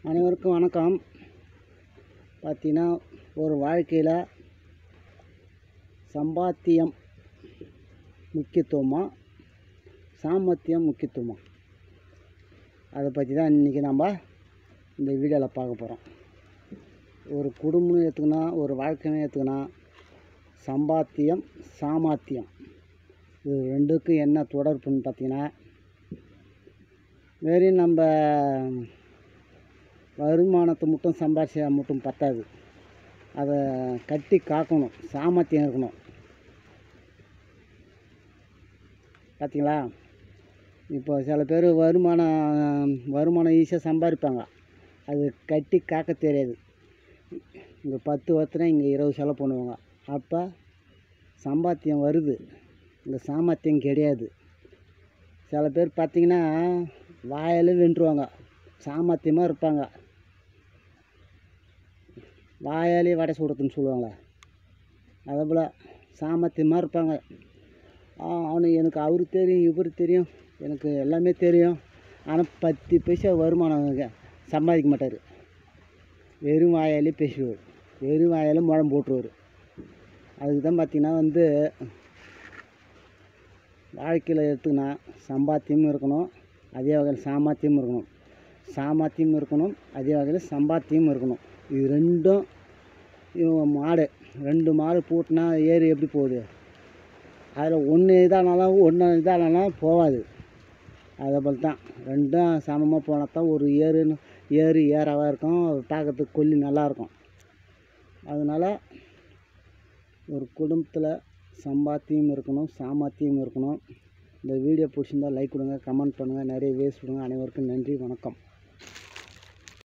அனைவருக்கும் வணக்கம் பார்த்தீங்கன்னா ஒரு வாழ்க்கையில் சம்பாத்தியம் முக்கியத்துவமா சாமர்த்தியம் முக்கியத்துவமா அதை பற்றி தான் இன்றைக்கி நம்ம இந்த வீடியோவில் பார்க்க போகிறோம் ஒரு குடும்பம் எடுத்துக்கினா ஒரு வாழ்க்கைன்னு எடுத்துக்கினா சம்பாத்தியம் சாமர்த்தியம் இது ரெண்டுக்கும் என்ன தொடர்புன்னு பார்த்தீங்கன்னா வெறும் நம்ம வருமானத்தை மட்டும் சம்பாதிச்சா மட்டும் பத்தாது அதை கட்டி காக்கணும் சாமர்த்தியம் இருக்கணும் பார்த்தீங்களா இப்போ சில பேர் வருமானம் வருமானம் ஈஸியாக சம்பாதிப்பாங்க அது கட்டி காக்க தெரியாது இங்கே பத்து வருத்தனா இங்கே இருபது செலவு பண்ணுவாங்க அப்போ சம்பாத்தியம் வருது இந்த சாமர்த்தியம் கிடையாது சில பேர் பார்த்தீங்கன்னா வாயால் வென்றுவாங்க சாமர்த்தியமாக இருப்பாங்க வாயாலே வடை சுடுறதுன்னு சொல்லுவாங்களே அதே போல் சாமர்த்தியமாக இருப்பாங்க ஆ, அவனுக்கு எனக்கு அவர் தெரியும் இவர் தெரியும் எனக்கு எல்லாமே தெரியும் ஆனால் பத்து பைசா வருமானம் அவனுக்கு சம்பாதிக்க மாட்டார் வெறும் வாயாலே பேசுவார் வெறும் வாயாலே முழம் போட்டுருவார் அதுக்கு தான் பார்த்தீங்கன்னா வந்து வாழ்க்கையில் எடுத்துக்கினா சம்பாத்தியமும் இருக்கணும் அதே வகையில் சாமர்த்தியமும் இருக்கணும் சாமர்த்தியம் இருக்கணும் அதே வகையில் சம்பாத்தியமும் இருக்கணும் இது ரெண்டும் இவன் மாடு ரெண்டு மாடு பூட்டினா ஏறு எப்படி போகுது அதில் ஒன்று இதானாலும் ஒன்று இதானாலும் போகாது அதே போல் தான் ரெண்டும் சமமாக போனால் தான் ஒரு ஏறுன்னு ஏறு ஏறாவாக இருக்கும் பார்க்கறதுக்கு கொல்லி நல்லாயிருக்கும் அதனால் ஒரு குடும்பத்தில் சம்பாத்தியம் இருக்கணும் சாமர்த்தியம் இருக்கணும் இந்த வீடியோ பிடிச்சிருந்தா லைக் கொடுங்க கமெண்ட் பண்ணுங்கள் நிறைய வேஸ்ட் கொடுங்க அனைவருக்கும் நன்றி வணக்கம்